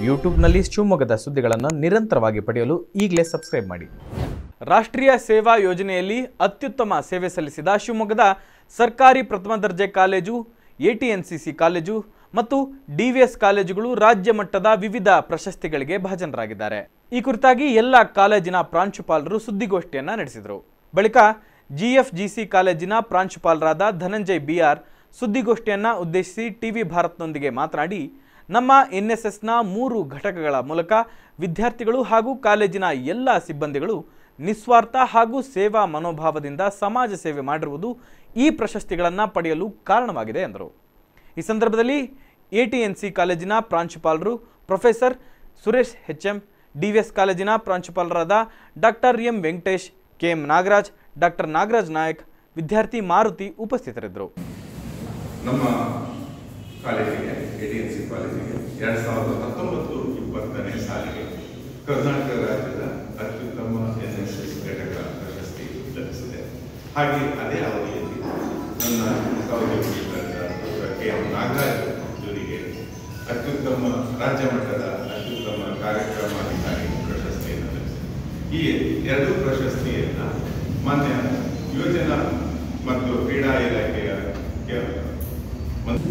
ಯೂಟ್ಯೂಬ್ನಲ್ಲಿ ಶಿವಮೊಗ್ಗದ ಸುದ್ದಿಗಳನ್ನು ನಿರಂತರವಾಗಿ ಪಡೆಯಲು ಈಗಲೇ ಸಬ್ಸ್ಕ್ರೈಬ್ ಮಾಡಿ ರಾಷ್ಟ್ರೀಯ ಸೇವಾ ಯೋಜನೆಯಲ್ಲಿ ಅತ್ಯುತ್ತಮ ಸೇವೆ ಸಲ್ಲಿಸಿದ ಶಿವಮೊಗ್ಗದ ಸರ್ಕಾರಿ ಪ್ರಥಮ ದರ್ಜೆ ಕಾಲೇಜು ಎಟಿಎನ್ಸಿಸಿ ಕಾಲೇಜು ಮತ್ತು ಡಿವಿಎಸ್ ಕಾಲೇಜುಗಳು ರಾಜ್ಯ ಮಟ್ಟದ ವಿವಿಧ ಪ್ರಶಸ್ತಿಗಳಿಗೆ ಭಾಜನರಾಗಿದ್ದಾರೆ ಈ ಕುರಿತಾಗಿ ಎಲ್ಲ ಕಾಲೇಜಿನ ಪ್ರಾಂಶುಪಾಲರು ಸುದ್ದಿಗೋಷ್ಠಿಯನ್ನ ನಡೆಸಿದರು ಬಳಿಕ ಜಿಎಫ್ಜಿಸಿ ಕಾಲೇಜಿನ ಪ್ರಾಂಶುಪಾಲರಾದ ಧನಂಜಯ್ ಬಿಆರ್ ಸುದ್ದಿಗೋಷ್ಠಿಯನ್ನ ಉದ್ದೇಶಿಸಿ ಟಿವಿ ಭಾರತ್ನೊಂದಿಗೆ ಮಾತನಾಡಿ ನಮ್ಮ ಎನ್ಎಸ್ಎಸ್ನ ಮೂರು ಘಟಕಗಳ ಮೂಲಕ ವಿದ್ಯಾರ್ಥಿಗಳು ಹಾಗೂ ಕಾಲೇಜಿನ ಎಲ್ಲ ಸಿಬ್ಬಂದಿಗಳು ನಿಸ್ವಾರ್ಥ ಹಾಗೂ ಸೇವಾ ಮನೋಭಾವದಿಂದ ಸಮಾಜ ಸೇವೆ ಮಾಡಿರುವುದು ಈ ಪ್ರಶಸ್ತಿಗಳನ್ನು ಪಡೆಯಲು ಕಾರಣವಾಗಿದೆ ಎಂದರು ಈ ಸಂದರ್ಭದಲ್ಲಿ ಎಟಿಎನ್ಸಿ ಕಾಲೇಜಿನ ಪ್ರಾಂಶುಪಾಲರು ಪ್ರೊಫೆಸರ್ ಸುರೇಶ್ ಎಚ್ಎಂ ಡಿವಿಎಸ್ ಕಾಲೇಜಿನ ಪ್ರಾಂಶುಪಾಲರಾದ doctor M Venkatesh KM Nagaraj doctor Nagaraj Nayak ವಿದ್ಯಾರ್ಥಿ ಮಾರುತಿ ಉಪಸ್ಥಿತರಿದ್ದರು ನಮ್ಮ ಕಾಲೇಜಿಗೆ ಎ ಡಿ ಎನ್ ಸಿ ಕಾಲೇಜಿಗೆ ಎರಡ್ ಸಾವಿರದ ಹತ್ತೊಂಬತ್ತು ಇಪ್ಪತ್ತನೇ ಸಾಲಿಗೆ ಕರ್ನಾಟಕ ರಾಜ್ಯದ ಅತ್ಯುತ್ತಮ ಎನ್ ಎಸ್ ಎಸ್ ಘಟಕ ಪ್ರಶಸ್ತಿ ಲಭಿಸಿದೆ ಹಾಗೆ ಅದೇ ಅವಧಿಯಲ್ಲಿ ನನ್ನ ಸಹೋದ್ಯೋಗಿಗಳಾದ ಡಾಕ್ಟರ್ ಕೆ ಎಂ ನಾಗರಾಜ್ ಇವರಿಗೆ ಅತ್ಯುತ್ತಮ ರಾಜ್ಯ ಮಟ್ಟದ ಅತ್ಯುತ್ತಮ ಕಾರ್ಯಕ್ರಮಾಧಿಕಾರಿ ಪ್ರಶಸ್ತಿಯನ್ನು ಲಭಿಸಿದೆ ಈ ಎರಡು ಪ್ರಶಸ್ತಿಯನ್ನ ಮಾನ್ಯ ಯೋಜನಾ ಮತ್ತು ಕ್ರೀಡಾ ಇಲಾಖೆಯ ಕೆ- ಮಂತ್ರಿ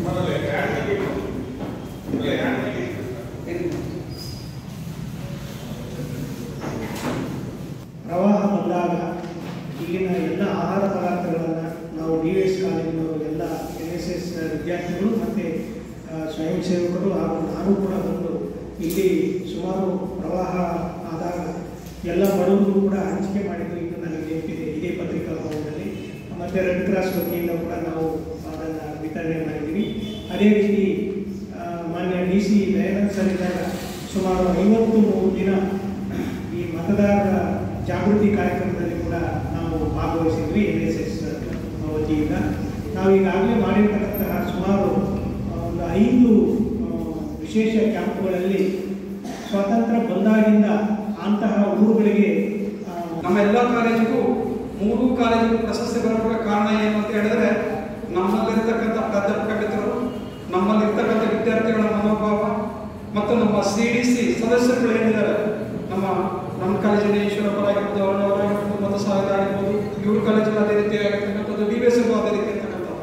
ಪ್ರವಾಹ ಬಂದಾಗ ಇಲ್ಲಿನ ಎಲ್ಲ ಆಹಾರ ಪದಾರ್ಥಗಳನ್ನು ನಾವು ಡಿ ಎಸ್ ಕಾಲೇಜಿನವರು ಎಲ್ಲ ಎನ್ ಎಸ್ ಎಸ್ ವಿದ್ಯಾರ್ಥಿಗಳು ಮತ್ತು ಸ್ವಯಂ ಸೇವಕರು ಹಾಗೂ ನಾನು ಕೂಡ ಬಂದು ಇಲ್ಲಿ ಸುಮಾರು ಪ್ರವಾಹ ಆದಾಗ ಎಲ್ಲ ಬಡವರಿಗೂ ಕೂಡ ಹಂಚಿಕೆ ಮಾಡಿದ್ದು ಇದು ನನಗೆ ನೆನಪಿದೆ ಇದೇ ಪತ್ರಿಕಾ ಭವನದಲ್ಲಿ ಮತ್ತು ರೆಡ್ ಕ್ರಾಸ್ ವತಿಯಿಂದ ಕೂಡ ನಾವು ಅದನ್ನು ವಿತರಣೆ ಮಾಡಿದ್ದೀವಿ ಅದೇ ರೀತಿ ಆ, ಮಾನ್ಯ ಡಿ ಸಿ ದಯಾನಂದ್ ಸರ್ ಇದ್ದಾಗ ಸುಮಾರು ಐವತ್ತು ಮೂರು ದಿನ ಈ ಮತದಾರರ ಜಾಗೃತಿ ಕಾರ್ಯಕ್ರಮದಲ್ಲಿ ಕೂಡ ನಾವು ಭಾಗವಹಿಸಿದ್ವಿ ಎನ್ ಎಸ್ ಎಸ್ ವತಿಯಿಂದ ನಾವು ಈಗಾಗಲೇ ಮಾಡಿರ್ತಕ್ಕಂತಹ ಸುಮಾರು ಆ, ಒಂದು ಐದು ಆ, ವಿಶೇಷ ಕ್ಯಾಂಪ್ಗಳಲ್ಲಿ ಸ್ವಾತಂತ್ರ್ಯ ಬಂದಾಗಿಂದ ಅಂತಹ ಊರುಗಳಿಗೆ ಆ, ನಮ್ಮ ಎಲ್ಲ ಕಾಲೇಜಿಗೂ ಮೂರು ಕಾಲೇಜಿಗೂ ಪ್ರಶಸ್ತಿ ಬರಬೇಕಾದ ಕಾರಣ ಏನು ಅಂತ ಹೇಳಿದ್ರೆ ನಮ್ಮಲ್ಲಿರ್ತಕ್ಕಂಥ ಪ್ರಾಧ್ಯಾಪಕ ಮಿತ್ರರು ನಮ್ಮಲ್ಲಿರ್ತಕ್ಕಂಥ ವಿದ್ಯಾರ್ಥಿಗಳ ಮನೋಭಾವ ಮತ್ತು ನಮ್ಮ ಸಿ ಡಿ ಸಿ ಸದಸ್ಯರುಗಳು ಏನಿದ್ದಾರೆ ನಮ್ಮ ನಮ್ಮ ಕಾಲೇಜಿನ ಈಶ್ವರಪ್ಪರಾಗಿರ್ಬೋದು ಅವರವರಾಗಿರ್ಬೋದು ಮತ್ತು ಸಾವಿರ ಆಗಿರ್ಬೋದು ಇವ್ರ ಕಾಲೇಜಲ್ಲಿ ಅದೇ ರೀತಿ ಆಗಿರ್ತಕ್ಕಂಥದ್ದು ಡಿ ವಿ ಎಸ್ ಅದೇ ರೀತಿ ಇರ್ತಕ್ಕಂಥದ್ದು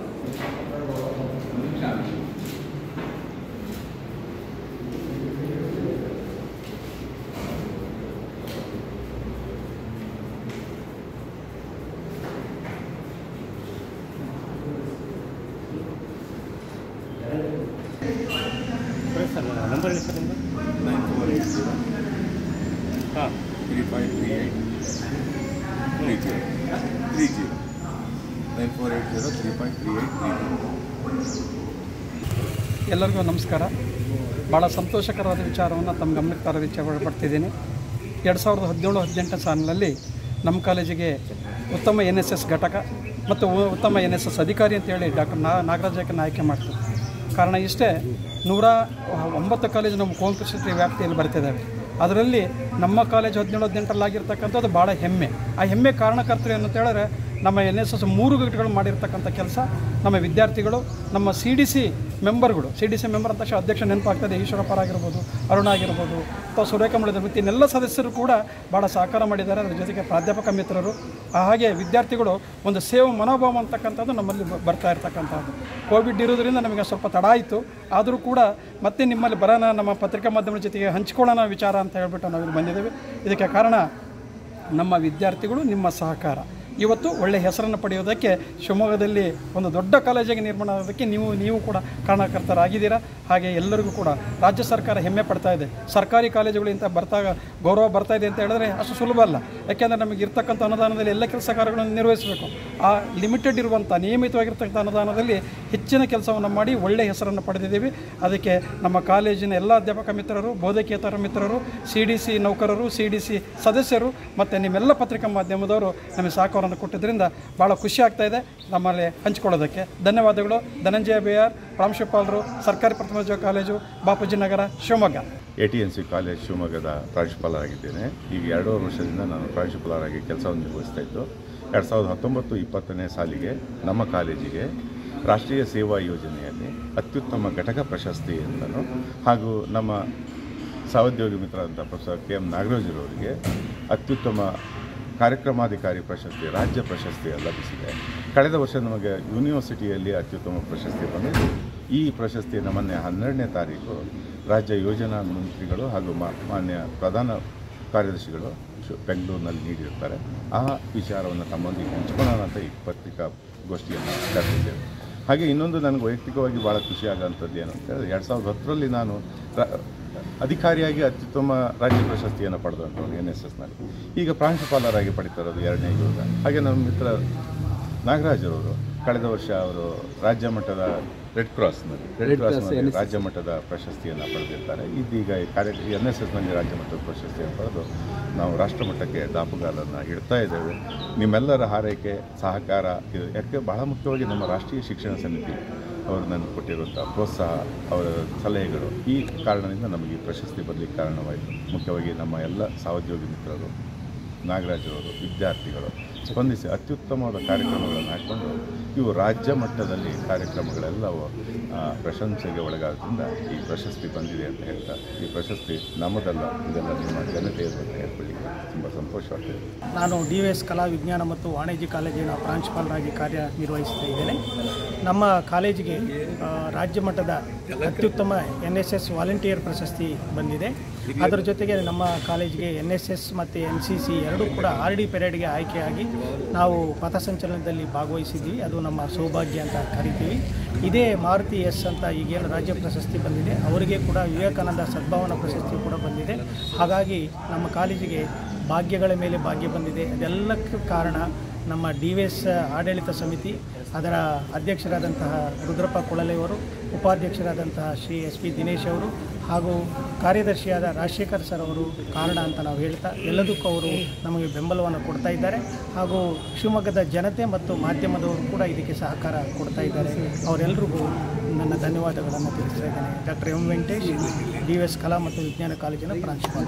nine four eight zero three five three eight three zero three zero nine four eight zero three five three eight three zero ಎಲ್ಲರಿಗೂ ನಮಸ್ಕಾರ ಭಾಳ ಸಂತೋಷಕರವಾದ ವಿಚಾರವನ್ನು ತಮ್ಮ ಗಮನಕ್ಕೆ ತರೋ ವಿಚಾರ ಪಡ್ತಿದ್ದೀನಿ ಎರಡು ಸಾವಿರದ ಹದಿನೇಳು ಹದಿನೆಂಟನೇ ಸಾಲಿನಲ್ಲಿ ನಮ್ಮ ಕಾಲೇಜಿಗೆ ಉತ್ತಮ ಎನ್ ಎಸ್ ಎಸ್ ಘಟಕ ಮತ್ತು ಉ- ಉತ್ತಮ ಎನ್ ಎಸ್ ಎಸ್ ಅಧಿಕಾರಿ ಅಂತೇಳಿ ಡಾಕ್ಟರ್ ನಾ ನಾಗರಾಜಕ್ಕನ್ನು ಆಯ್ಕೆ ಮಾಡ್ತೀವಿ ಕಾರಣ ಇಷ್ಟೇ ನೂರ ಒಂಬತ್ತು ಕಾಲೇಜು ನಮ್ಮ ಕುವೆಂಪು ಪ್ರಶಸ್ತಿ ವ್ಯಾಪ್ತಿಯಲ್ಲಿ ಬರ್ತಿದ್ದಾವೆ ಅದರಲ್ಲಿ ನಮ್ಮ ಕಾಲೇಜು ಹದಿನೇಳು ಹದಿನೆಂಟರಲ್ಲಿ ಆಗಿರ್ತಕ್ಕಂಥದ್ದು ಭಾಳ ಹೆಮ್ಮೆ ಆ ಹೆಮ್ಮೆ ಕಾರಣಕರ್ತರು ಏನು ಅಂತ ಹೇಳಿದ್ರೆ ನಮ್ಮ ಎನ್ ಎಸ್ ಎಸ್ ಮೂರು ಘಟಕಗಳು ಮಾಡಿರ್ತಕ್ಕಂಥ ಕೆಲಸ ನಮ್ಮ ವಿದ್ಯಾರ್ಥಿಗಳು ನಮ್ಮ ಸಿ ಡಿ ಸಿ ಮೆಂಬರ್ಗಳು ಸಿ ಡಿ ಸಿ ಮೆಂಬರ್ ಅಂತ ತಕ್ಷಣ ಅಧ್ಯಕ್ಷ ನೆನಪಾಗ್ತದೆ ಈಶ್ವರಪ್ಪರ ಆಗಿರ್ಬೋದು ಅರುಣ ಆಗಿರ್ಬೋದು ಅಥವಾ ಸುರೇಖಮಳಿದ ಮತ್ತು ಇನ್ನೆಲ್ಲ ಸದಸ್ಯರು ಕೂಡ ಭಾಳ ಸಹಕಾರ ಮಾಡಿದ್ದಾರೆ ಅದ್ರ ಜೊತೆಗೆ ಪ್ರಾಧ್ಯಾಪಕ ಮಿತ್ರರು ಆ ಹಾಗೆ ವಿದ್ಯಾರ್ಥಿಗಳು ಒಂದು ಸೇವಾ ಮನೋಭಾವ ಅಂತಕ್ಕಂಥದ್ದು ನಮ್ಮಲ್ಲಿ ಬ- ಬರ್ತಾ ಇರ್ತಕ್ಕಂಥದ್ದು ಕೋವಿಡ್ ಇರೋದ್ರಿಂದ ನಮಗೆ ಸ್ವಲ್ಪ ತಡ ಆಯಿತು ಆದರೂ ಕೂಡ ಮತ್ತೆ ನಿಮ್ಮಲ್ಲಿ ಬರೋಣ ನಮ್ಮ ಪತ್ರಿಕಾ ಮಾಧ್ಯಮದ ಜೊತೆಗೆ ಹಂಚ್ಕೊಳ್ಳೋಣ ವಿಚಾರ ಅಂತ ಹೇಳ್ಬಿಟ್ಟು ನಾವಿಲ್ಲಿ ಬಂದಿದ್ದೇವೆ ಇದಕ್ಕೆ ಕಾರಣ ನಮ್ಮ ವಿದ್ಯಾರ್ಥಿಗಳು ನಿಮ್ಮ ಸಹಕಾರ ಇವತ್ತು ಒಳ್ಳೆಯ ಹೆಸರನ್ನು ಪಡೆಯೋದಕ್ಕೆ ಶಿವಮೊಗ್ಗದಲ್ಲಿ ಒಂದು ದೊಡ್ಡ ಕಾಲೇಜಿಗೆ ನಿರ್ಮಾಣ ಆಗೋದಕ್ಕೆ ನೀವು ನೀವು ಕೂಡ ಕಾರಣಕರ್ತರಾಗಿದ್ದೀರಾ ಹಾಗೆ ಎಲ್ಲರಿಗೂ ಕೂಡ ರಾಜ್ಯ ಸರ್ಕಾರ ಹೆಮ್ಮೆ ಪಡ್ತಾ ಇದೆ ಸರ್ಕಾರಿ ಕಾಲೇಜುಗಳು ಇಂಥ ಬರ್ತಾ ಗೌರವ ಬರ್ತಾ ಇದೆ ಅಂತ ಹೇಳಿದ್ರೆ ಅಷ್ಟು ಸುಲಭ ಅಲ್ಲ ಯಾಕೆಂದರೆ ನಮಗೆ ಇರ್ತಕ್ಕಂಥ ಅನುದಾನದಲ್ಲಿ ಎಲ್ಲ ಕೆಲಸ ಕಾರ್ಯಗಳನ್ನು ನಿರ್ವಹಿಸಬೇಕು ಆ ಲಿಮಿಟೆಡ್ ಇರುವಂಥ ನಿಯಮಿತವಾಗಿರ್ತಕ್ಕಂಥ ಅನುದಾನದಲ್ಲಿ ಹೆಚ್ಚಿನ ಕೆಲಸವನ್ನು ಮಾಡಿ ಒಳ್ಳೆಯ ಹೆಸರನ್ನು ಪಡೆದಿದ್ದೀವಿ ಅದಕ್ಕೆ ನಮ್ಮ ಕಾಲೇಜಿನ ಎಲ್ಲ ಅಧ್ಯಾಪಕ ಮಿತ್ರರು ಬೋಧಕೇತರ ಮಿತ್ರರು ಸಿ ಡಿ ಸಿ ನೌಕರರು ಸಿ ಡಿ ಸಿ ಸದಸ್ಯರು ಮತ್ತು ನಿಮ್ಮೆಲ್ಲ ಪತ್ರಿಕಾ ಮಾಧ್ಯಮದವರು ನಮಗೆ ಸಹಕಾರವನ್ನು ಕೊಟ್ಟಿದ್ದರಿಂದ ಭಾಳ ಖುಷಿ ಆಗ್ತಾ ಇದೆ ನಮ್ಮಲ್ಲಿ ಹಂಚಿಕೊಳ್ಳೋದಕ್ಕೆ ಧನ್ಯವಾದಗಳು ಧನಂಜಯ ಬೇಯಾರ್ ಪ್ರಾಂಶುಪಾಲರು ಸರ್ಕಾರಿ ಪ್ರಥಮ ದರ್ಜೆ college Bapuji Nagar Shivamogga A T N C college ಶಿವಮೊಗ್ಗದ ಪ್ರಾಂಶುಪಾಲರಾಗಿದ್ದೇನೆ ಈಗ ಎರಡೂವರೆ ವರ್ಷದಿಂದ ನಾನು ಪ್ರಾಂಶುಪಾಲರಾಗಿ ಕೆಲಸವನ್ನು ನಿರ್ವಹಿಸ್ತಾ ಇದ್ದು ಎರಡು ಸಾವಿರದ ಹತ್ತೊಂಬತ್ತು ಇಪ್ಪತ್ತನೇ ಸಾಲಿಗೆ ನಮ್ಮ ಕಾಲೇಜಿಗೆ ರಾಷ್ಟ್ರೀಯ ಸೇವಾ ಯೋಜನೆಯಲ್ಲಿ ಅತ್ಯುತ್ತಮ ಘಟಕ ಪ್ರಶಸ್ತಿ ಅಂತಲೂ ಹಾಗೂ ನಮ್ಮ ಸಹೋದ್ಯೋಗಿ ಮಿತ್ರರಾದಂಥ ಪ್ರೊಫೆಸರ್ ಕೆ ಎಂ ನಾಗರಾಜರವರಿಗೆ ಅತ್ಯುತ್ತಮ ಕಾರ್ಯಕ್ರಮಾಧಿಕಾರಿ ಪ್ರಶಸ್ತಿ ರಾಜ್ಯ ಪ್ರಶಸ್ತಿ ಲಭಿಸಿದೆ ಕಳೆದ ವರ್ಷ ನಮಗೆ ಯೂನಿವರ್ಸಿಟಿಯಲ್ಲಿ ಅತ್ಯುತ್ತಮ ಪ್ರಶಸ್ತಿ ಬಂದಿದೆ ಈ ಪ್ರಶಸ್ತಿಯನ್ನು ಮೊನ್ನೆ ಹನ್ನೆರಡನೇ ತಾರೀಕು ರಾಜ್ಯ ಯೋಜನಾ ಮಂತ್ರಿಗಳು ಹಾಗೂ ಮಾ- ಮಾನ್ಯ ಪ್ರಧಾನ ಕಾರ್ಯದರ್ಶಿಗಳು ಶು- ಬೆಂಗಳೂರಿನಲ್ಲಿ ನೀಡಿರ್ತಾರೆ ಆ ವಿಚಾರವನ್ನು ತಮ್ಮೊಂದಿಗೆ ಹಂಚ್ಕೊಳ್ಳೋಣ ಅಂತ ಈ ಪತ್ರಿಕಾಗೋಷ್ಠಿಯನ್ನು ಕರೆದಿದ್ದೇವೆ ಹಾಗೆ ಇನ್ನೊಂದು ನನಗೆ ವೈಯಕ್ತಿಕವಾಗಿ ಭಾಳ ಖುಷಿ ಆಗೋಂಥದ್ದು ಏನು ಅಂತ ಹೇಳಿದ್ರೆ ಎರಡು ಸಾವಿರದ ಹತ್ತರಲ್ಲಿ ನಾನು ರ- ಅಧಿಕಾರಿಯಾಗಿ ಅತ್ಯುತ್ತಮ ರಾಜ್ಯ ಪ್ರಶಸ್ತಿಯನ್ನು ಪಡೆದಂಥವ್ರು ಎನ್ ಎಸ್ ಎಸ್ನಲ್ಲಿ ಈಗ ಪ್ರಾಂಶುಪಾಲರಾಗಿ ಪಡಿತಾ ಇರೋದು ಎರಡನೇ ಯುಗ ಹಾಗೆ ನಮ್ಮ ಮಿತ್ರ ನಾಗರಾಜರವರು ಕಳೆದ ವರ್ಷ ಅವರು ರಾಜ್ಯ ಮಟ್ಟದ ರೆಡ್ ಕ್ರಾಸ್ನಲ್ಲಿ ರೆಡ್ ಕ್ರಾಸ್ನಲ್ಲಿ ರಾಜ್ಯ ಮಟ್ಟದ ಪ್ರಶಸ್ತಿಯನ್ನು ಪಡೆದಿರ್ತಾರೆ ಇದೀಗ ಈ ಕಾರ್ಯ ಎನ್ ಎಸ್ ಎಸ್ನಲ್ಲಿ ರಾಜ್ಯ ಮಟ್ಟದ ಪ್ರಶಸ್ತಿಯನ್ನು ಪಡೆದು ನಾವು ರಾಷ್ಟ್ರಮಟ್ಟಕ್ಕೆ ದಾಪುಗಾಲನ್ನು ಇಡ್ತಾ ಇದ್ದೇವೆ ನಿಮ್ಮೆಲ್ಲರ ಹಾರೈಕೆ ಸಹಕಾರ ಇದು ಯಾಕೆ ಬಹಳ ಮುಖ್ಯವಾಗಿ ನಮ್ಮ ರಾಷ್ಟ್ರೀಯ ಶಿಕ್ಷಣ ಸಮಿತಿ ಅವರು ನನಗೆ ಕೊಟ್ಟಿರುವಂಥ ಪ್ರೋತ್ಸಾಹ ಅವರ ಸಲಹೆಗಳು ಈ ಕಾರಣದಿಂದ ನಮಗೆ ಈ ಪ್ರಶಸ್ತಿ ಬರಲಿಕ್ಕೆ ಕಾರಣವಾಯಿತು ಮುಖ್ಯವಾಗಿ ನಮ್ಮ ಎಲ್ಲ ಸಹೋದ್ಯೋಗಿ ಮಿತ್ರರು ನಾಗರಾಜರವರು ವಿದ್ಯಾರ್ಥಿಗಳು ಸ್ಪಂದಿಸಿ ಅತ್ಯುತ್ತಮವಾದ ಕಾರ್ಯಕ್ರಮಗಳನ್ನು ಹಾಕ್ಕೊಂಡು ಇವು ರಾಜ್ಯ ಮಟ್ಟದಲ್ಲಿ ಕಾರ್ಯಕ್ರಮಗಳೆಲ್ಲವೂ ಆ, ಪ್ರಶಂಸೆಗೆ ಒಳಗಾದ್ರಿಂದ ಈ ಪ್ರಶಸ್ತಿ ಬಂದಿದೆ ಅಂತ ಹೇಳ್ತಾ ಈ ಪ್ರಶಸ್ತಿ ನಮ್ಮದಲ್ಲ ಇದೆಲ್ಲ ನಿಮ್ಮ ಜನತೆಯದು ಅಂತ ಹೇಳ್ಕೊಳ್ಳಿಕ್ಕೆ ತುಂಬ ಸಂತೋಷವಾಗ್ತದೆ ನಾನು ಡಿ ವಿ ಎಸ್ ಕಲಾ ವಿಜ್ಞಾನ ಮತ್ತು ವಾಣಿಜ್ಯ ಕಾಲೇಜಿನ ಪ್ರಾಂಶುಪಾಲರಾಗಿ ಕಾರ್ಯನಿರ್ವಹಿಸ್ತಾ ಇದ್ದೇನೆ ನಮ್ಮ ಕಾಲೇಜಿಗೆ ಆ, ರಾಜ್ಯ ಮಟ್ಟದ ಅತ್ಯುತ್ತಮ ಎನ್ ಎಸ್ ಎಸ್ ವಾಲಂಟಿಯರ್ ಪ್ರಶಸ್ತಿ ಬಂದಿದೆ ಅದರ ಜೊತೆಗೆ ನಮ್ಮ ಕಾಲೇಜಿಗೆ ಎನ್ ಎಸ್ ಎಸ್ ಮತ್ತು ಎನ್ ಸಿ ಸಿ ಎರಡೂ ಕೂಡ ಆರ್ ಡಿ ಪೆರೇಡ್ಗೆ ಆಯ್ಕೆಯಾಗಿ ನಾವು ಪಥಸಂಚಲನದಲ್ಲಿ ಭಾಗವಹಿಸಿದ್ವಿ ಅದು ನಮ್ಮ ಸೌಭಾಗ್ಯ ಅಂತ ಕರಿತೀವಿ ಇದೇ ಮಾರುತಿ ಎಸ್ ಅಂತ ಈಗೇನು ರಾಜ್ಯ ಪ್ರಶಸ್ತಿ ಬಂದಿದೆ ಅವರಿಗೆ ಕೂಡ ವಿವೇಕಾನಂದ ಸದ್ಭಾವನಾ ಪ್ರಶಸ್ತಿ ಕೂಡ ಬಂದಿದೆ ಹಾಗಾಗಿ ನಮ್ಮ ಕಾಲೇಜಿಗೆ ಭಾಗ್ಯಗಳ ಮೇಲೆ ಭಾಗ್ಯ ಬಂದಿದೆ ಅದೆಲ್ಲಕ್ಕೂ ಕಾರಣ ನಮ್ಮ ಡಿ ವಿ ಎಸ್ ಆಡಳಿತ ಸಮಿತಿ ಅದರ ಅಧ್ಯಕ್ಷರಾದಂತಹ ರುದ್ರಪ್ಪ ಕೊಳಲೆಯವರು ಉಪಾಧ್ಯಕ್ಷರಾದಂತಹ ಶ್ರೀ ಎಸ್ ಪಿ ದಿನೇಶ್ ಅವರು ಹಾಗೂ ಕಾರ್ಯದರ್ಶಿಯಾದ ರಾಜಶೇಖರ್ ಸರ್ ಅವರು ಕಾರಣ ಅಂತ ನಾವು ಹೇಳ್ತಾ ಎಲ್ಲದಕ್ಕೂ ಅವರು ನಮಗೆ ಬೆಂಬಲವನ್ನು ಕೊಡ್ತಾ ಇದ್ದಾರೆ ಹಾಗೂ ಶಿವಮೊಗ್ಗದ ಜನತೆ ಮತ್ತು ಮಾಧ್ಯಮದವರು ಕೂಡ ಇದಕ್ಕೆ ಸಹಕಾರ ಕೊಡ್ತಾ ಇದ್ದಾರೆ ಅವರೆಲ್ಲರಿಗೂ ನನ್ನ ಧನ್ಯವಾದಗಳನ್ನು ತಿಳಿಸ್ತಾ ಇದ್ದೇನೆ doctor M Venkatesh D S ಕಲಾ ಮತ್ತು ವಿಜ್ಞಾನ ಕಾಲೇಜಿನ ಪ್ರಾಂಶುಪಾಲ